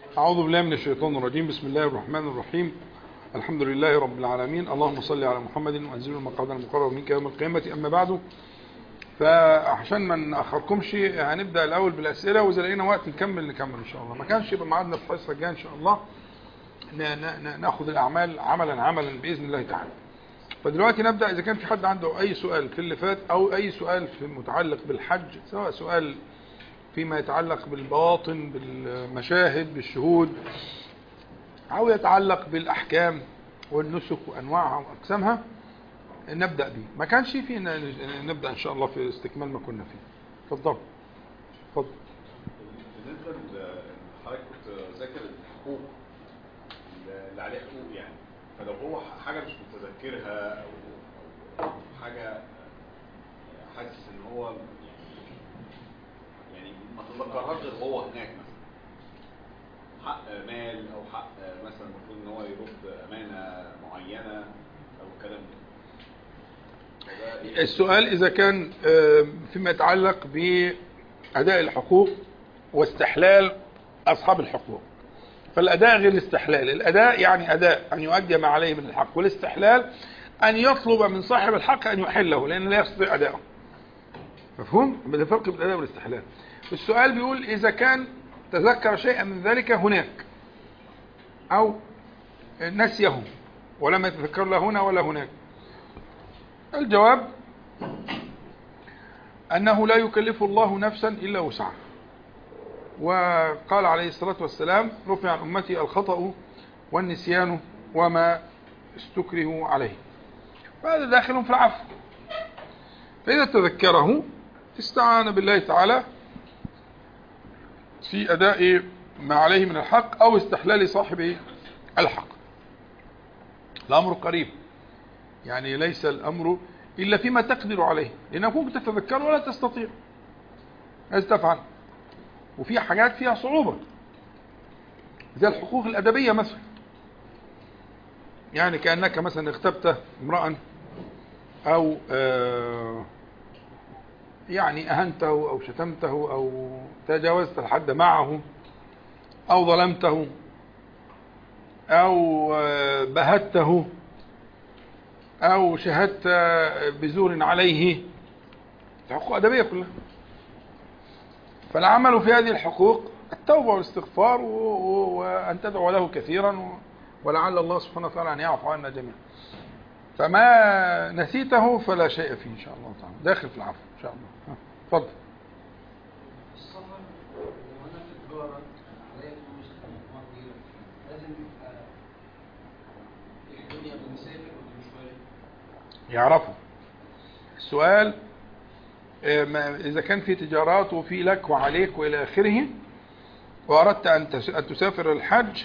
أعوذ بالله من الشيطان الرجيم بسم الله الرحمن الرحيم الحمد لله رب العالمين اللهم صل على محمد وأنزل المقعد المقرب منك يوم القيامة أما بعد فعشان ما نأخركمش هنبدأ الأول بالأسئلة وإذا لقينا وقت نكمل نكمل إن شاء الله ما كانش يبقى ميعادنا في الحصة الجاية إن شاء الله ناخد الأعمال عملا عملا بإذن الله تعالى فدلوقتي نبدأ إذا كان في حد عنده أي سؤال في اللي فات أو أي سؤال في متعلق بالحج سواء سؤال فيما يتعلق بالبواطن بالمشاهد بالشهود أو يتعلق بالأحكام والنسك وأنواعها وأقسامها نبدأ به ما كانش في نبدأ إن شاء الله في استكمال ما كنا فيه تفضل تفضل بالنسبة لحضرتك كنت ذاكر الحقوق اللي عليه حقوق يعني فلو هو حاجة مش متذكرها أو حاجة حاسس إن هو يعني ما تذكرهاش غير هو هناك مثلا حق مال أو حق مثلا المفروض إن هو يرد أمانة معينة أو الكلام ده السؤال إذا كان فيما يتعلق بأداء الحقوق واستحلال أصحاب الحقوق فالأداء غير الاستحلال الأداء يعني أداء أن يؤدي ما عليه من الحق والاستحلال أن يطلب من صاحب الحق أن يحله لأن لا يستطيع أداءه مفهوم؟ ده فرق بين الأداء والاستحلال السؤال بيقول إذا كان تذكر شيئا من ذلك هناك أو نسيه ولم يتذكر لا هنا ولا هناك الجواب أنه لا يكلف الله نفسا إلا وسعها وقال عليه الصلاة والسلام رفع عن أمتي الخطأ والنسيان وما استكرهوا عليه فهذا داخل في العفو فإذا تذكره استعان بالله تعالى في أداء ما عليه من الحق أو استحلال صاحب الحق الأمر قريب يعني ليس الأمر إلا فيما تقدر عليه لأنك ممكن تتذكر ولا تستطيع ماذا تفعل وفي حاجات فيها صعوبة زي الحقوق الأدبية مثلا يعني كأنك مثلا اغتبت امرأ أو آه يعني أهنته أو شتمته أو تجاوزت الحد معه أو ظلمته أو آه بهته أو شهدت بزور عليه حقوق أدبية كلها فالعمل في هذه الحقوق التوبة والاستغفار وأن تدعو له كثيرا ولعل الله سبحانه وتعالى أن يعفو عنا جميعا فما نسيته فلا شيء فيه إن شاء الله تعالى داخل في العفو إن شاء الله تفضل السفر لو انا في تجاره عليا فلوس مجموعه كبيره لازم يبقى الدنيا بنسافر ولا مش فارق؟ يعرفوا السؤال إذا كان في تجارات وفي لك وعليك وإلى آخره وأردت أن تسافر الحج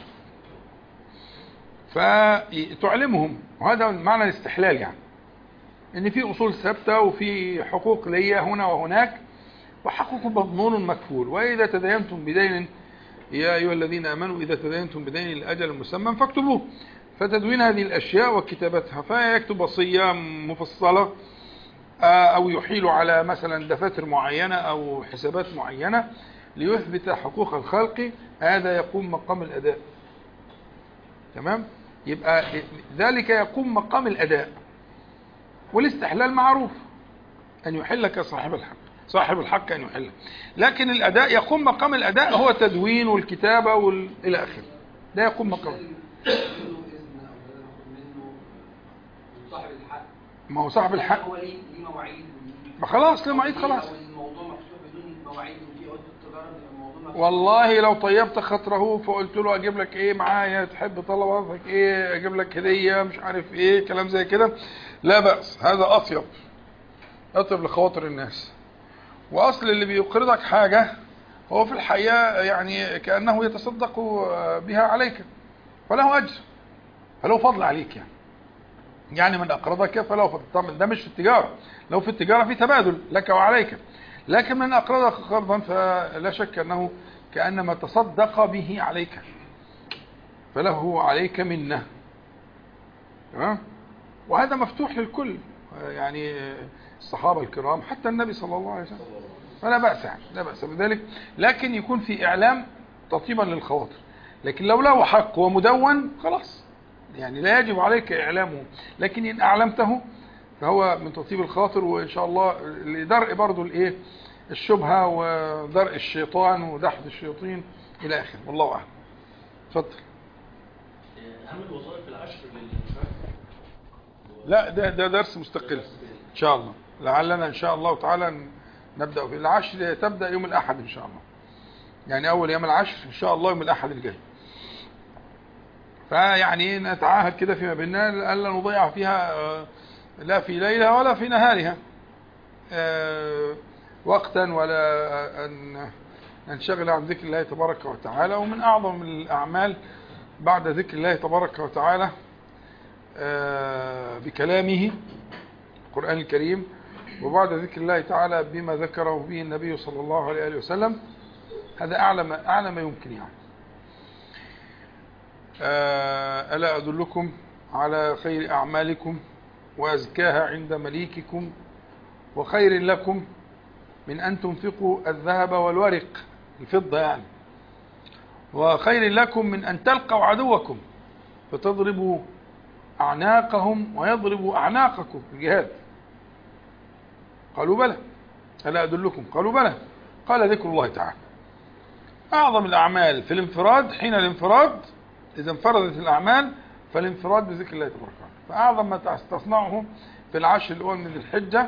فتعلمهم وهذا معنى الاستحلال يعني ان في اصول ثابته وفي حقوق ليا هنا وهناك وحقوق مضمون مكفول واذا تداينتم بدين يا ايها الذين امنوا اذا تداينتم بدين لاجل مسمى فاكتبوه فتدوين هذه الاشياء وكتابتها فيكتب وصيه مفصله او يحيل على مثلا دفاتر معينه او حسابات معينه ليثبت حقوق الخلق هذا يقوم مقام الاداء تمام يبقى ذلك يقوم مقام الاداء والاستحلال معروف أن يحلك صاحب الحق صاحب الحق أن يحلك لكن الأداء يقوم مقام الأداء هو تدوين والكتابة وال... إلى آخره ده يقوم مقام منه اذن او لازم اخد منه من صاحب الحق ما هو صاحب الحق هو ليه ليه مواعيد ما خلاص ليه مواعيد خلاص او الموضوع مفتوح بدون مواعيد ودي عقده التجاره بيبقى الموضوع مفتوح والله لو طيبت خاطره فقلت له اجيب لك ايه معايا تحب طلباتك ايه اجيب لك هديه مش عارف ايه كلام زي كده لا بأس هذا اطيب اطيب لخواطر الناس واصل اللي بيقرضك حاجه هو في الحقيقه يعني كانه يتصدق بها عليك فله اجر فله فضل عليك يعني يعني من اقرضك فله فضل طبعا ده مش في التجاره لو في التجاره في تبادل لك وعليك لكن من أقرضك قرضا فلا شك أنه كأنما تصدق به عليك فله عليك منه تمام وهذا مفتوح للكل يعني الصحابة الكرام حتى النبي صلى الله عليه وسلم فلا بأس يعني لا بأس بذلك لكن يكون في إعلام تطيبا للخواطر لكن لو له حق ومدون خلاص يعني لا يجب عليك إعلامه لكن إن أعلمته فهو من تطيب الخاطر وإن شاء الله لدرء برضو الإيه الشبهة ودرء الشيطان ودحض الشياطين إلى آخره والله أعلم اتفضل أهم الوظائف العشر للإنفاق لا ده ده درس مستقل ان شاء الله لعلنا ان شاء الله تعالى ن- نبدا في العشر تبدا يوم الاحد ان شاء الله يعني اول يوم العشر ان شاء الله يوم الاحد الجاي فيعني نتعاهد كده فيما بيننا الا نضيع فيها آه، لا في ليلها ولا في نهارها آه، وقتا ولا ان ننشغل عن ذكر الله تبارك وتعالى ومن اعظم الاعمال بعد ذكر الله تبارك وتعالى آه، بكلامه القرآن الكريم وبعد ذكر الله تعالى بما ذكره به النبي صلى الله عليه وآله وسلم هذا أعلى ما, أعلى ما يمكن يعني آه، ألا أدلكم على خير أعمالكم وأزكاها عند مليككم وخير لكم من أن تنفقوا الذهب والورق الفضة يعني وخير لكم من أن تلقوا عدوكم فتضربوا أعناقهم ويضربوا أعناقكم في الجهاد قالوا بلى ألا أدلكم قالوا بلى قال ذكر الله تعالى أعظم الأعمال في الانفراد حين الانفراد إذا انفردت الأعمال فالانفراد بذكر الله تبارك وتعالى فأعظم ما تصنعه في العشر الأول من الحجة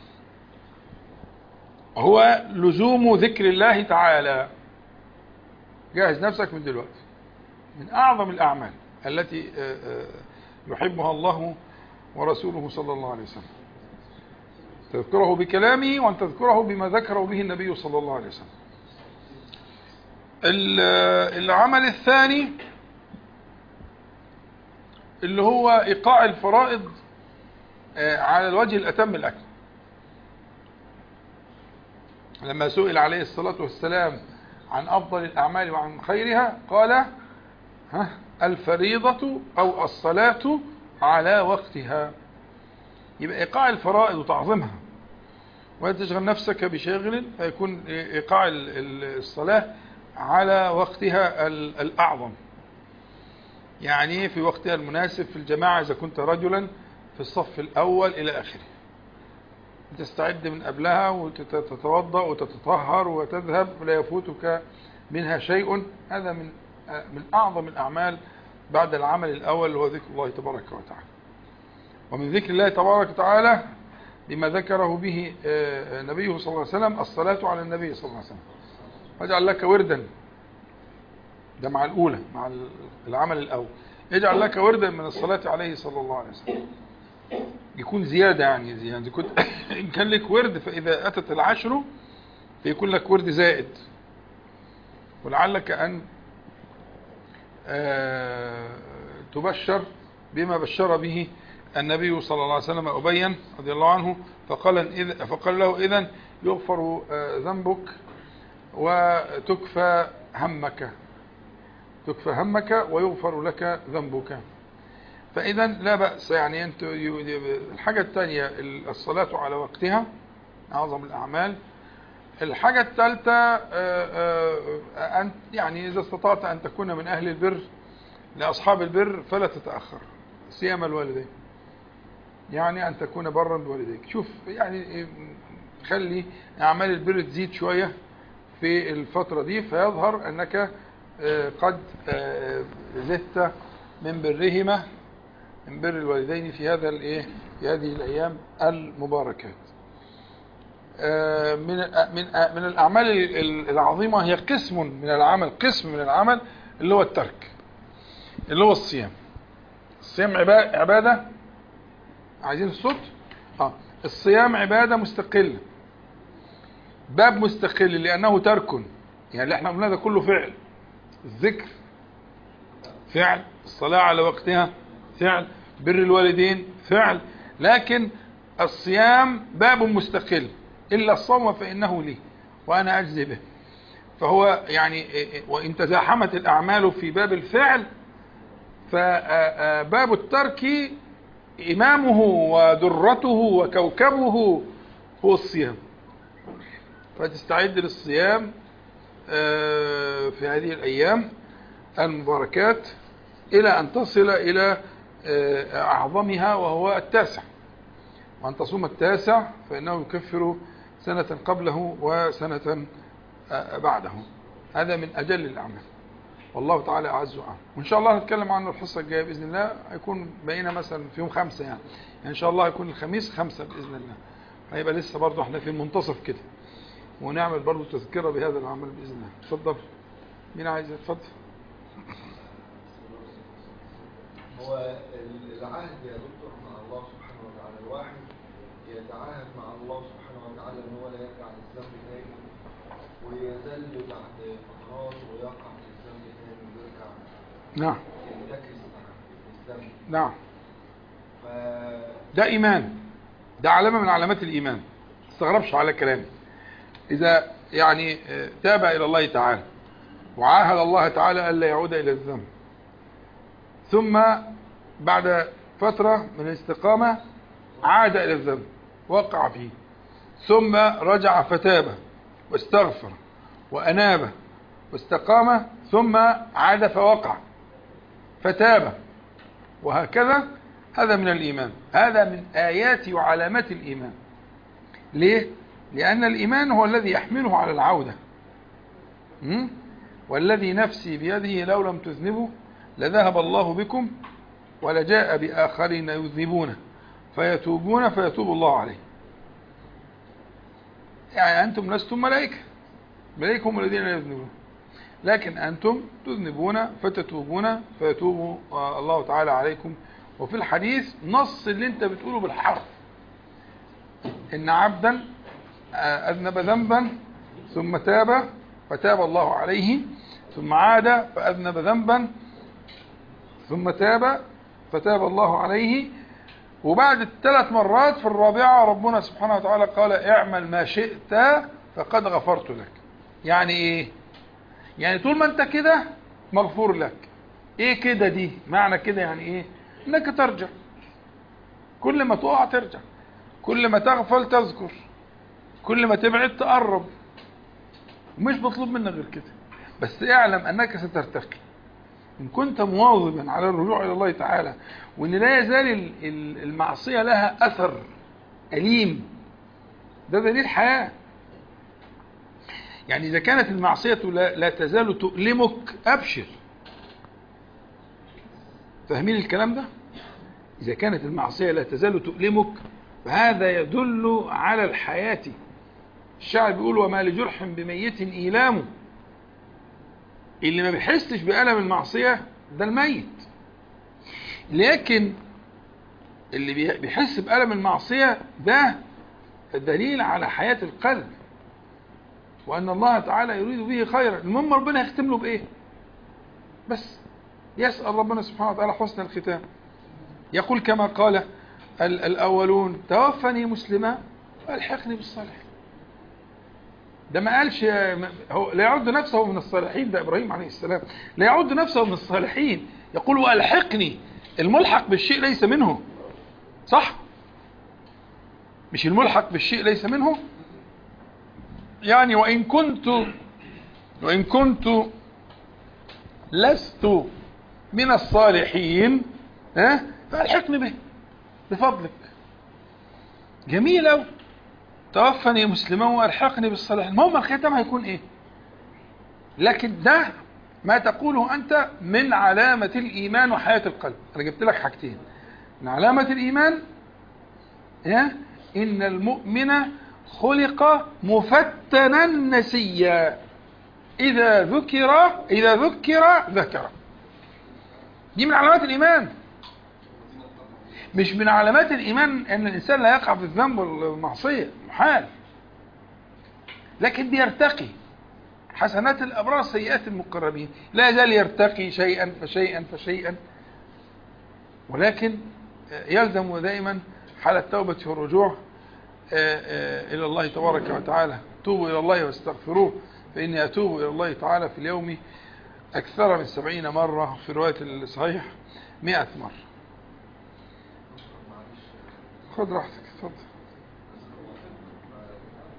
هو لزوم ذكر الله تعالى جهز نفسك من دلوقتي من أعظم الأعمال التي آه، آه، يحبها الله ورسوله صلى الله عليه وسلم تذكره بكلامه وأن تذكره بما ذكره به النبي صلى الله عليه وسلم ال- العمل الثاني اللي هو إيقاع الفرائض آه، على الوجه الأتم الأكمل لما سئل عليه الصلاة والسلام عن أفضل الأعمال وعن خيرها قال ها الفريضة أو الصلاة على وقتها يبقى إيقاع الفرائض وتعظيمها ولا تشغل نفسك بشاغل فيكون إيقاع ال- ال- الصلاة على وقتها ال- الأعظم يعني في وقتها المناسب في الجماعة إذا كنت رجلا في الصف الأول إلى آخره تستعد من قبلها وتتوضأ وتتطهر وتذهب ولا يفوتك منها شيء هذا من من أعظم الأعمال بعد العمل الأول اللي هو ذكر الله تبارك وتعالى ومن ذكر الله تبارك وتعالى بما ذكره به آه، نبيه صلى الله عليه وسلم الصلاة على النبي صلى الله عليه وسلم واجعل لك وردا ده مع الأولى مع العمل الأول اجعل لك وردا من الصلاة عليه صلى الله عليه وسلم يكون زيادة يعني زيادة إذا كنت إن كان لك ورد فإذا أتت العشر فيكون لك ورد زائد ولعلك أن آه، تبشر بما بشر به النبي صلى الله عليه وسلم أبين رضي الله عنه فقال, إذ فقال له إذن يغفر آه، ذنبك وتكفى همك تكفى همك ويغفر لك ذنبك فإذا لا بأس يعني أنت الحاجة الثانية الصلاة على وقتها أعظم الأعمال الحاجة الثالثة آه، آه، أن يعني إذا استطعت أن تكون من أهل البر لأصحاب البر فلا تتأخر سيما الوالدين يعني أن تكون برا بوالديك شوف يعني خلي أعمال البر تزيد شوية في الفترة دي فيظهر أنك آه، قد آه، زدت من برهما من بر الوالدين في هذا الايه في هذه الايام المباركات آه، من آه، من آه، من الاعمال ال- ال- العظيمه هي قسم من العمل قسم من العمل اللي هو الترك اللي هو الصيام الصيام عبا- عباده عايزين الصوت اه الصيام عباده مستقله باب مستقل لانه ترك يعني اللي احنا قلنا ده كله فعل الذكر فعل الصلاة على وقتها فعل بر الوالدين فعل لكن الصيام باب مستقل إلا الصوم فإنه لي وأنا أجزي به فهو يعني وإن تزاحمت الأعمال في باب الفعل فباب الترك إمامه ودرته وكوكبه هو الصيام فتستعد للصيام آه، في هذه الأيام المباركات إلى أن تصل إلى آه، أعظمها وهو التاسع وأن تصوم التاسع فإنه يكفر سنة قبله وسنة آه، بعده هذا من أجل الأعمال والله تعالى أعز وأعلم وإن شاء الله نتكلم عنه الحصة الجاية بإذن الله هيكون بقينا مثلا في يوم خمسة يعني. يعني إن شاء الله هيكون الخميس خمسة بإذن الله هيبقى لسه برضه احنا في المنتصف كده ونعمل برضه تذكرة بهذا العمل بإذن الله اتفضل مين عايز يتفضل هو ال- العهد يا دكتور مع الله سبحانه وتعالى الواحد يتعاهد مع الله سبحانه وتعالى ان هو لا يرجع للذنب تاني ويزل بعد فترات ويقع في الذنب تاني ويرجع نعم ينتكس في الذنب نعم ف ده إيمان ده علامة من علامات الإيمان ما تستغربش على كلامي إذا يعني آه، تاب إلى الله تعالى وعاهد الله تعالى ألا يعود إلى الذنب ثم بعد فترة من الاستقامة عاد إلى الذنب وقع فيه ثم رجع فتاب واستغفر وأناب واستقام ثم عاد فوقع فتاب وهكذا هذا من الإيمان هذا من آيات وعلامات الإيمان ليه؟ لأن الإيمان هو الذي يحمله على العودة م? والذي نفسي بيده لو لم تذنبوا لذهب الله بكم ولجاء بآخرين يذنبونه فيتوبون فيتوب الله عليه يعني أنتم لستم ملائكة ملائكة هم الذين لا يذنبون لكن أنتم تذنبون فتتوبون فيتوب آه، الله تعالى عليكم وفي الحديث نص اللي انت بتقوله بالحرف ان عبدا آه، اذنب ذنبا ثم تاب فتاب الله عليه ثم عاد فاذنب ذنبا ثم تاب فتاب الله عليه وبعد الثلاث مرات في الرابعة ربنا سبحانه وتعالى قال اعمل ما شئت فقد غفرت لك يعني ايه يعني طول ما انت كده مغفور لك ايه كده دي معنى كده يعني ايه انك ترجع كل ما تقع ترجع كل ما تغفل تذكر كل ما تبعد تقرب مش مطلوب منك غير كده بس اعلم انك سترتقي ان كنت مواظبا على الرجوع الى الله تعالى وان لا يزال ال- ال- المعصيه لها اثر اليم ده دليل حياه يعني اذا كانت المعصيه لا, لا تزال تؤلمك ابشر فاهمين الكلام ده إذا كانت المعصية لا تزال تؤلمك فهذا يدل على الحياة الشاعر بيقول وما لجرح بميت إيلام اللي ما بيحسش بألم المعصية ده الميت لكن اللي بي- بيحس بألم المعصية ده دليل على حياة القلب وأن الله تعالى يريد به خيرا المهم ربنا يختم له بإيه بس يسأل ربنا سبحانه وتعالى حسن الختام يقول كما قال ال- الأولون توفني مسلما والحقني بالصالحين ده ما قالش ما- هو لا يعد نفسه من الصالحين ده إبراهيم عليه السلام لا يعد نفسه من الصالحين يقول والحقني الملحق بالشيء ليس منه صح مش الملحق بالشيء ليس منه يعني وإن كنت وإن كنت لست من الصالحين ها فالحقني به بفضلك جميل أوي توفني مسلما والحقني بالصالحين المهم الختام هيكون ايه لكن ده ما تقوله انت من علامة الايمان وحياة القلب انا جبت لك حاجتين من علامة الايمان ها ان المؤمن خلق مفتنا نسيا اذا ذكر اذا ذكر ذكر دي من علامات الايمان مش من علامات الايمان ان الانسان لا يقع في الذنب والمعصيه محال لكن بيرتقي حسنات الابرار سيئات المقربين لا يزال يرتقي شيئا فشيئا فشيئا ولكن يلزم دائما حال التوبه والرجوع الى الله تبارك وتعالى توبوا الى الله واستغفروه فاني اتوب الى الله تعالى في اليوم اكثر من سبعين مره في روايه الصحيح مئة مره معلش خد راحتك اتفضل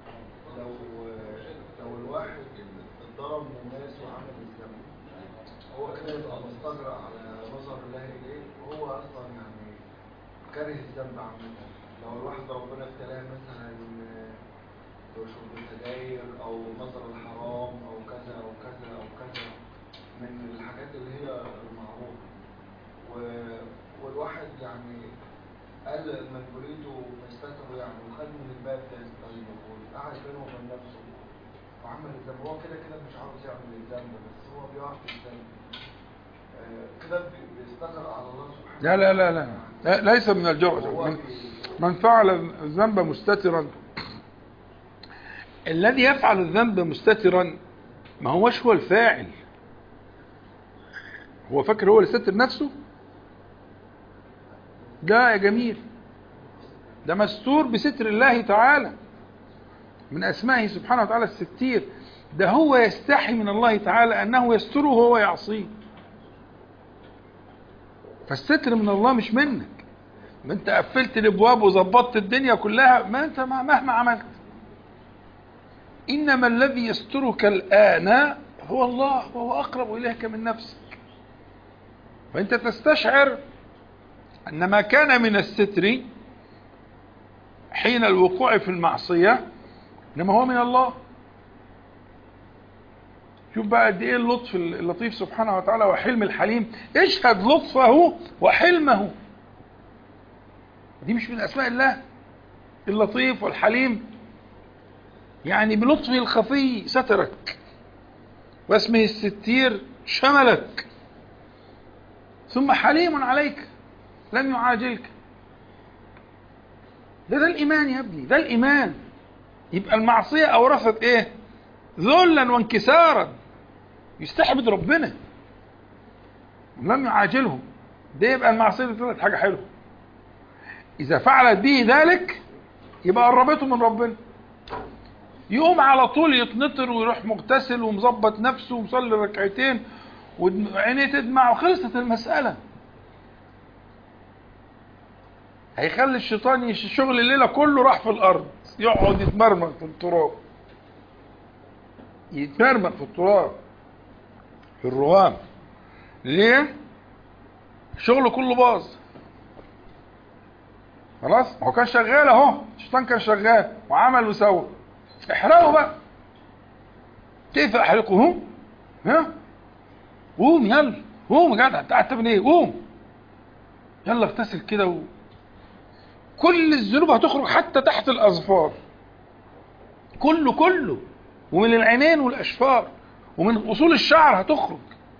لو لو الواحد ضرب الناس وعمل الذنب هو كده يبقى مستجرى على نظر الله إليه وهو أصلا يعني كاره الذنب عامة لو الواحد ربنا ابتلاه مثلا بشرب السجاير أو نظر الحرام أو كذا أو كذا أو كذا من الحاجات اللي هي المعروفة و- والواحد يعني قال من بريده فاستتروا يعني وخد من الباب ده يستعينه وقعد بينه وبين نفسه وعمل الذنب هو كده كده مش عاوز يعمل الذنب بس هو بيقع في الذنب آه، كده بي- بيستجرأ على الله سبحانه لا لا لا لا, لا ليس من الجرأة هو من, بي- من فعل الذنب مستترا الذي يفعل الذنب مستترا ما هوش هو الفاعل هو فاكر هو اللي ستر نفسه ده يا جميل ده مستور بستر الله تعالى من أسمائه سبحانه وتعالى الستير ده هو يستحي من الله تعالى أنه يستره وهو يعصيه فالستر من الله مش منك ما انت قفلت الابواب وظبطت الدنيا كلها ما انت مع- مهما عملت انما الذي يسترك الان هو الله وهو اقرب اليك من نفسك فانت تستشعر ان ما كان من الستر حين الوقوع في المعصيه انما هو من الله شوف بقى قد ايه اللطف اللطيف سبحانه وتعالى وحلم الحليم اشهد لطفه وحلمه دي مش من اسماء الله اللطيف والحليم يعني بلطفه الخفي سترك واسمه الستير شملك ثم حليم عليك لم يعاجلك ده ده الايمان يا ابني ده الايمان يبقى المعصيه اورثت ايه ذلا وانكسارا يستحبد ربنا لم يعاجلهم ده يبقى المعصيه دي طلعت حاجه حلوه إذا فعلت به ذلك يبقى قربته من ربنا يقوم على طول يتنطر ويروح مغتسل ومظبط نفسه ومصلي ركعتين وعينيه تدمع وخلصت المسألة هيخلي الشيطان يش- شغل الليلة كله راح في الأرض يقعد يتمرمغ في التراب يتمرمغ في التراب في الرهام ليه؟ شغله كله باظ خلاص ما هو كان شغال اهو الشيطان كان شغال وعمل وسوى احرقه بقى كيف احرقه ها قوم يلا قوم يا جدع انت قاعد تعمل ايه قوم يلا اغتسل كده و... كل الذنوب هتخرج حتى تحت الاظفار كله كله ومن العينين والاشفار ومن اصول الشعر هتخرج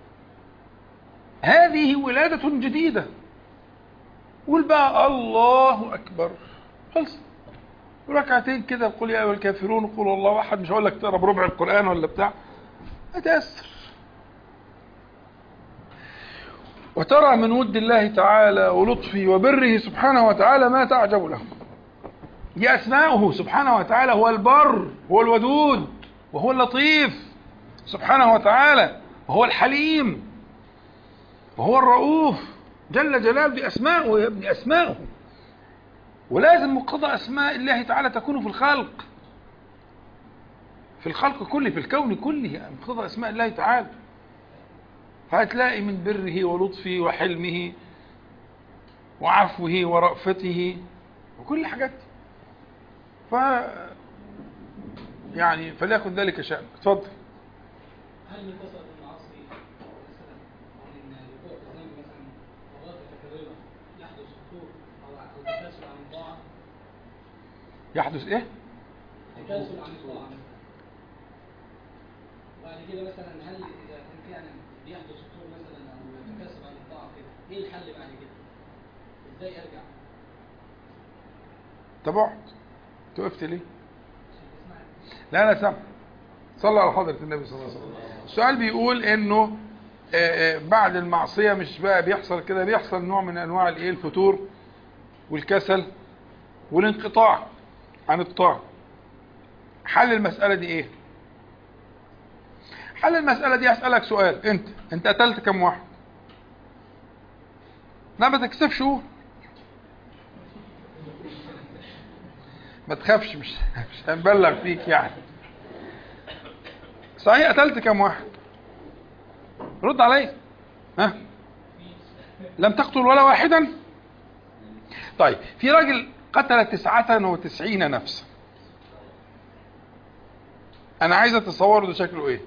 هذه ولادة جديدة قول بقى الله اكبر خلص ركعتين كده قل يا ايها الكافرون قل الله احد مش هقول لك تقرا بربع القران ولا بتاع اتاثر وترى من ود الله تعالى ولطفه وبره سبحانه وتعالى ما تعجب له دي اسماؤه سبحانه وتعالى هو البر هو الودود وهو اللطيف سبحانه وتعالى وهو الحليم وهو الرؤوف جل جلاله دي اسماؤه يا ابني اسماؤه ولازم مقتضى اسماء الله تعالى تكون في الخلق في الخلق كله في الكون كله مقتضى اسماء الله تعالى فهتلاقي من بره ولطفه وحلمه وعفوه ورأفته وكل حاجات ف يعني فليكن ذلك شأن اتفضل هل من تصل المعاصي مثلا عن ان الوقوع في الذنب مثلا مرات متكرره يحدث خطور او او تكاسل عن الطاعه يحدث ايه تكاسل عن الطاعه مثلا وبعد كده مثلا هل اذا كان فعلا بيحدث خطور مثلا او تكاسل عن الطاعه كده ايه الحل بعد كده؟ ازاي ارجع؟ تبعت انت وقفت ليه عشان تسمعني لا انا سامع صلى على حضرة النبي صلى الله عليه وسلم السؤال بيقول انه آه، آه، بعد المعصية مش بقى بيحصل كده بيحصل نوع من انواع الايه الفتور والكسل والانقطاع عن الطاعة حل المسألة دي ايه حل المسألة دي اسألك سؤال انت انت قتلت كم واحد لا ما تكسبش قول ما تخافش مش مش هنبلغ فيك يعني صحيح قتلت كم واحد رد عليا ها لم تقتل ولا واحدا طيب في راجل قتل تسعة وتسعين نفسا انا عايز اتصور ده شكله ايه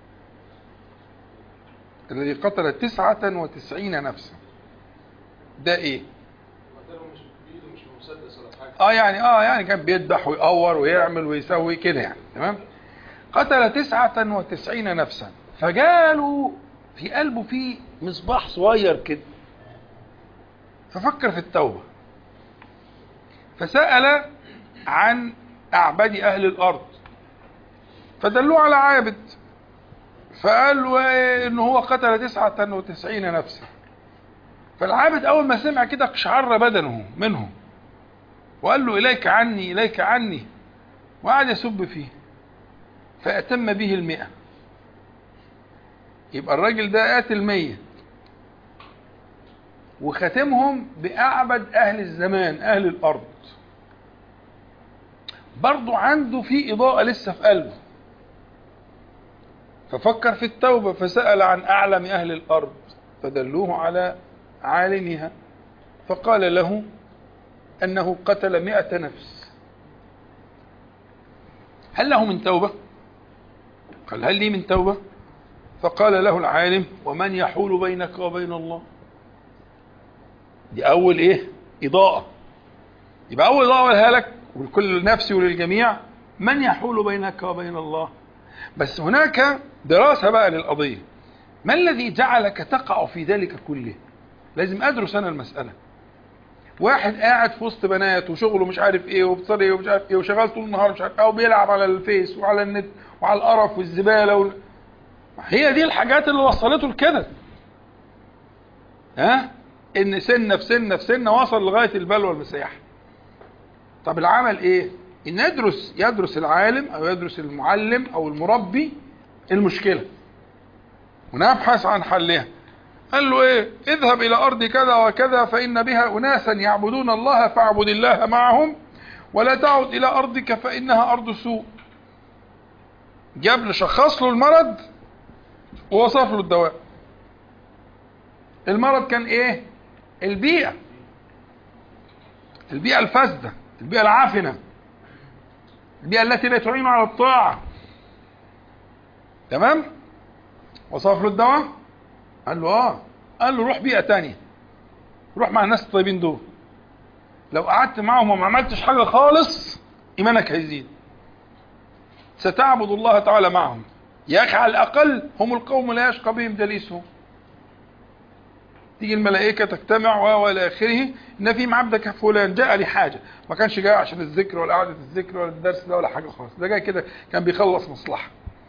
الذي قتل تسعة وتسعين نفسا ده ايه قتلهم مش بايده مش بمسدس ولا حاجه اه يعني اه يعني كان بيذبح ويقور ويعمل ويسوي كده يعني تمام قتل تسعة وتسعين نفسا فجاله في قلبه فيه مصباح صغير كده ففكر في التوبة فسأل عن أعباد أهل الأرض فدلوه على عابد فقال له إيه إن هو قتل تسعة وتسعين نفسا فالعابد أول ما سمع كده اقشعر بدنه منهم وقال له إليك عني إليك عني وقعد يسب فيه فأتم به المئة يبقى الراجل ده قاتل مية وختمهم بأعبد أهل الزمان أهل الأرض برضو عنده في إضاءة لسه في قلبه ففكر في التوبة فسأل عن أعلم أهل الأرض فدلوه على عالمها فقال له أنه قتل مئة نفس هل له من توبة قال هل لي من توبة فقال له العالم ومن يحول بينك وبين الله دي أول إيه إضاءة يبقى أول إضاءة قالها لك ولكل نفسي وللجميع من يحول بينك وبين الله بس هناك دراسة بقى للقضية ما الذي جعلك تقع في ذلك كله لازم أدرس أنا المسألة واحد قاعد في وسط بنات وشغله مش عارف ايه وبتصلي ومش عارف ايه وشغال طول النهار مش عارف ايه وبيلعب على الفيس وعلى النت وعلى القرف والزباله وال... هي دي الحاجات اللي وصلته لكده ها ان سنه في سنه في سنه وصل لغايه البلوى المسيح طب العمل ايه ان يدرس يدرس العالم او يدرس المعلم او المربي المشكله ونبحث عن حلها قال له ايه اذهب الى ارض كذا وكذا فان بها اناسا يعبدون الله فاعبد الله معهم ولا تعد الى ارضك فانها ارض سوء جاب له شخص له المرض ووصف له الدواء المرض كان ايه البيئة البيئة الفاسدة البيئة العافنة البيئة التي لا تعين على الطاعة تمام وصف له الدواء قال له اه قال له روح بيئة تانية روح مع الناس الطيبين دول لو قعدت معهم وما عملتش حاجة خالص ايمانك هيزيد ستعبد الله تعالى معهم يا اخي على الاقل هم القوم لا يشقى بهم جليسهم تيجي الملائكة تجتمع و الى اخره ان في عبدك فلان جاء لحاجة ما كانش جاي عشان الذكر ولا قعدة الذكر ولا الدرس ده ولا حاجة خالص ده جاي كده كان بيخلص مصلحة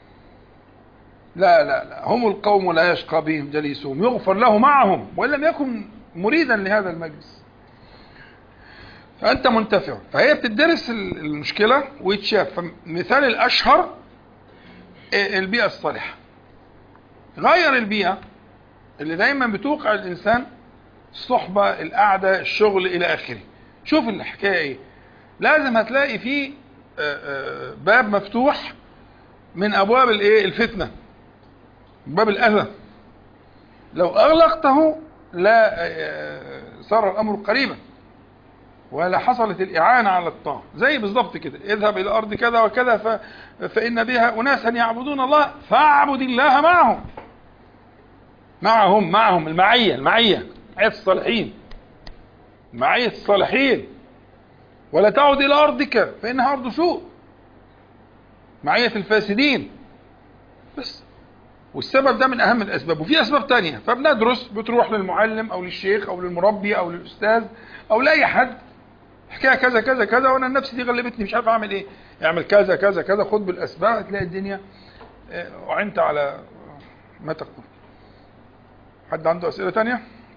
لا لا لا هم القوم لا يشقى بهم جليسهم يغفر له معهم وإن لم يكن مريدا لهذا المجلس فأنت منتفع فهي بتدرس المشكلة ويتشاف فمثال الأشهر البيئة الصالحة غير البيئة اللي دايما بتوقع الإنسان الصحبة القعدة الشغل إلى آخره شوف الحكاية إيه لازم هتلاقي فيه باب مفتوح من أبواب الإيه الفتنة باب الأذى لو أغلقته لا صار الأمر قريبا ولا حصلت الإعانة على الطاعة زي بالضبط كده اذهب إلى أرض كذا وكذا ف... فإن بها أناسا يعبدون الله فاعبد الله معهم معهم معهم المعية المعية معية الصالحين معية الصالحين ولا تعد إلى أرضك فإنها أرض سوء معية الفاسدين بس والسبب ده من أهم الأسباب وفي أسباب تانية فبندرس بتروح للمعلم أو للشيخ أو للمربي أو للأستاذ أو لأي حد حكايه كذا كذا كذا وانا النفس دي غلبتني مش عارف اعمل ايه اعمل كذا كذا كذا خد بالاسباب هتلاقي الدنيا وعنت على ما تقول حد عنده اسئله تانية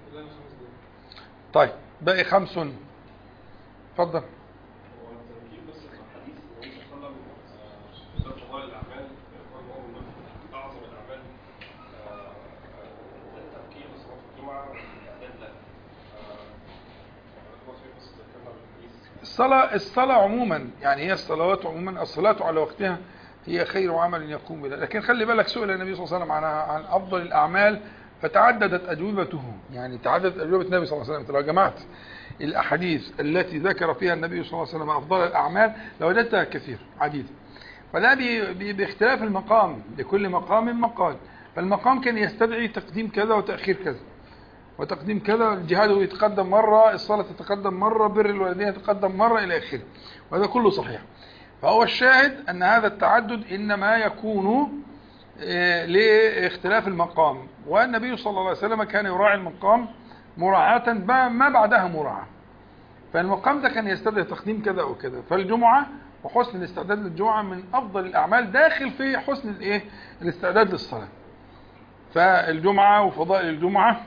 طيب باقي خمس اتفضل هو التركيب بس في الحديث النبي صلى الله عليه وسلم بالذات فضائل الاعمال قال هو من اعظم الاعمال آه، آه، التفكير صلاه الجمعه والاعداد لها آه، هو في قصه ذكرنا بالحديث الصلاة الصلاة عموما يعني هي الصلوات عموما الصلاة على وقتها هي خير عمل يقوم به لكن خلي بالك سئل النبي صلى الله عليه وسلم عن عن أفضل الأعمال فتعددت أجوبته يعني تعددت أجوبة النبي صلى الله عليه وسلم لو جمعت الأحاديث التي ذكر فيها النبي صلى الله عليه وسلم أفضل الأعمال لوجدتها كثير عديدة فلا بي- بي- باختلاف المقام لكل مقام مقال فالمقام كان يستدعي تقديم كذا وتأخير كذا وتقديم كذا الجهاد يتقدم مرة الصلاة تتقدم مرة بر الوالدين يتقدم مرة إلى آخره وهذا كله صحيح فهو الشاهد أن هذا التعدد إنما يكون آه، لاختلاف المقام والنبي صلى الله عليه وسلم كان يراعي المقام مراعاة ما ما بعدها مراعاة فالمقام ده كان يستدعي تقديم كذا أو كذا فالجمعة وحسن الاستعداد للجمعة من أفضل الأعمال داخل في حسن الإيه الاستعداد للصلاة فالجمعة وفضائل الجمعة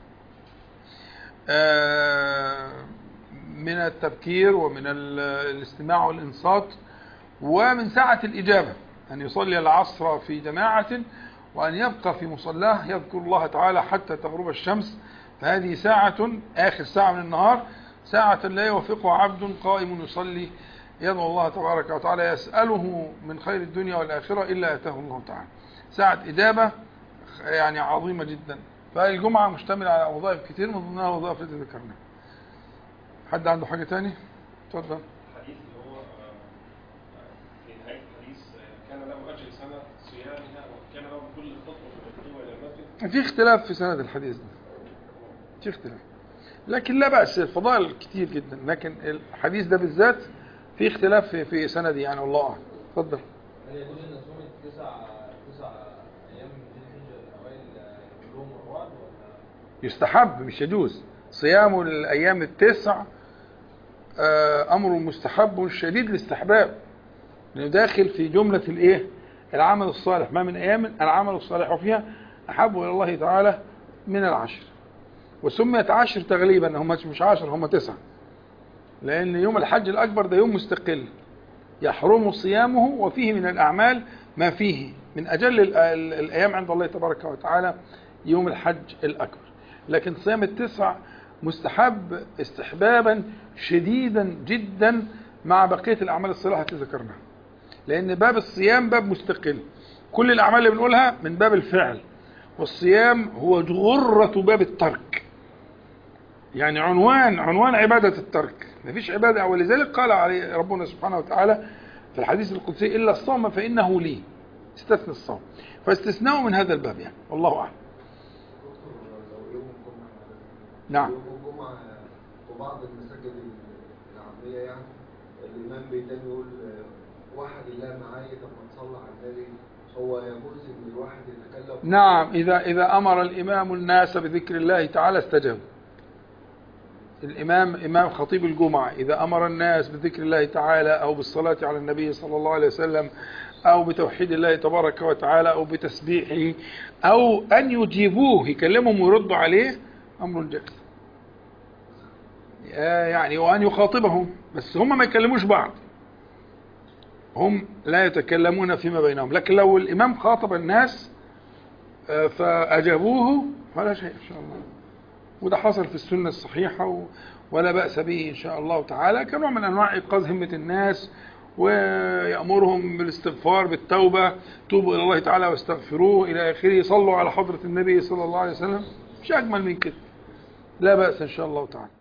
آه، من التبكير ومن ال- الاستماع والإنصات ومن ساعة الإجابة أن يصلي العصر في جماعة وأن يبقى في مصلاه يذكر الله تعالى حتى تغرب الشمس فهذه ساعة آخر ساعة من النهار ساعة لا يوفقها عبد قائم يصلي يدعو الله تبارك وتعالى يسأله من خير الدنيا والآخرة إلا أتاه الله تعالى ساعة إجابة يعني عظيمة جدا فالجمعة مشتملة على وظائف كتير من ضمنها وظائف التي ذكرناها حد عنده حاجة تاني؟ اتفضل الحديث اللي هو آه، آه، في نهاية الحديث آه، كان له أجر سنة صيامها وكان له كل خطوة من الخطوة إلى المسجد في اختلاف في سند الحديث ده في اختلاف لكن لا بأس الفضائل كتير جدا لكن الحديث ده بالذات في اختلاف في, في سنده يعني والله أعلم اتفضل هل يجوز ان نصوم التسع تسع ايام من ذي الحجه الاوائل كلهم ورا بعض ولا يستحب مش يجوز صيام الأيام التسع آه، أمر مستحب شديد الاستحباب لأنه داخل في جملة الإيه العمل الصالح ما من أيام العمل الصالح وفيها أحب إلى الله تعالى من العشر وسميت عشر تغليبا هم مش عشر هم تسع لأن يوم الحج الأكبر ده يوم مستقل يحرم صيامه وفيه من الأعمال ما فيه من أجل ال- ال- الأيام عند الله تبارك وتعالى يوم الحج الأكبر لكن صيام التسع مستحب استحبابا شديدا جدا مع بقية الأعمال الصالحة التي ذكرناها لأن باب الصيام باب مستقل كل الأعمال اللي بنقولها من باب الفعل والصيام هو غرة باب الترك يعني عنوان عنوان عبادة الترك مفيش عبادة ولذلك قال عليه ربنا سبحانه وتعالى في الحديث القدسي إلا الصوم فإنه لي استثنى الصوم فاستثناءه من هذا الباب يعني والله أعلم دكتور لو يوم الجمعة نعم. يوم الجمعة في بعض المساجد العامية يعني الإمام بيتاني يقول آه، واحد الله معايا طب ما تصلي على النبي هو يجوز إن الواحد يتكلم نعم إذا إذا أمر الإمام الناس بذكر الله تعالى استجابوا الإمام إمام خطيب الجمعة إذا أمر الناس بذكر الله تعالى أو بالصلاة على النبي صلى الله عليه وسلم أو بتوحيد الله تبارك وتعالى أو بتسبيحه أو أن يجيبوه يكلمهم ويردوا عليه أمر جائز آه، يعني وأن يخاطبهم بس هم ما يكلموش بعض هم لا يتكلمون فيما بينهم لكن لو الإمام خاطب الناس آه، فأجابوه فلا شيء إن شاء الله وده حصل في السنة الصحيحة و- ولا بأس به إن شاء الله تعالى كنوع من أنواع إيقاظ همة الناس ويأمرهم بالاستغفار بالتوبة توبوا إلى الله تعالى واستغفروه إلى آخره صلوا على حضرة النبي صلى الله عليه وسلم مش أجمل من كده لا بأس إن شاء الله تعالى